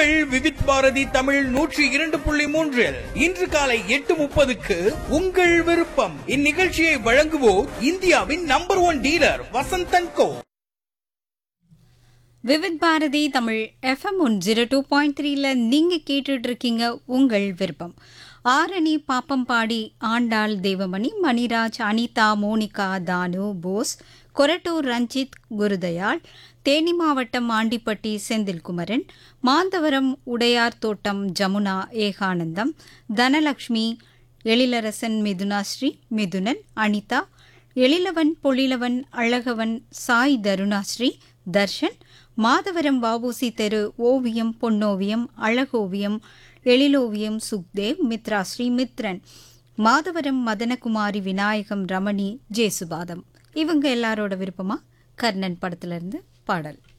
உங்கள் விவித் பாரதி தமிழ் நூற்றி இரண்டு புள்ளி மூன்றில் இன்று காலை எட்டு முப்பதுக்கு உங்கள் விருப்பம் இந்நிகழ்ச்சியை வழங்குவோர் இந்தியாவின் number one dealer Vasanthan Co Vividh Bharati Tamil FM one zero two point த்ரீல நீங்க கேட்டுட்டு இருக்கீங்க உங்கள் விருப்பம் ஆரணி பாப்பம்பாடி ஆண்டாள் தேவமணி மணிராஜ் அனிதா மோனிகா தானு போஸ் கொரட்டூர் ரஞ்சித் குருதயாள் தேனி மாவட்டம் ஆண்டிப்பட்டி செந்தில்குமரன் மாந்தவரம் உடையார் தோட்டம் ஜமுனா ஏகானந்தம் தனலக்ஷ்மி எழிலரசன் மிதுனாஸ்ரீ மிதுனன் அனிதா எழிலவன் பொழிலவன் அழகவன் சாய் தருணாஸ்ரீ தர்ஷன் மாதவரம் வாபூசி தெரு ஓவியம் பொன்னோவியம் அழகோவியம் எழிலோவியம் சுக்தேவ் மித்ரா ஸ்ரீமித்ரன் மாதவரம் மதனகுமாரி விநாயகம் ரமணி ஜேசுபாதம் இவங்க எல்லாரோட விருப்பமா கர்ணன் படத்துல இருந்து பாடல்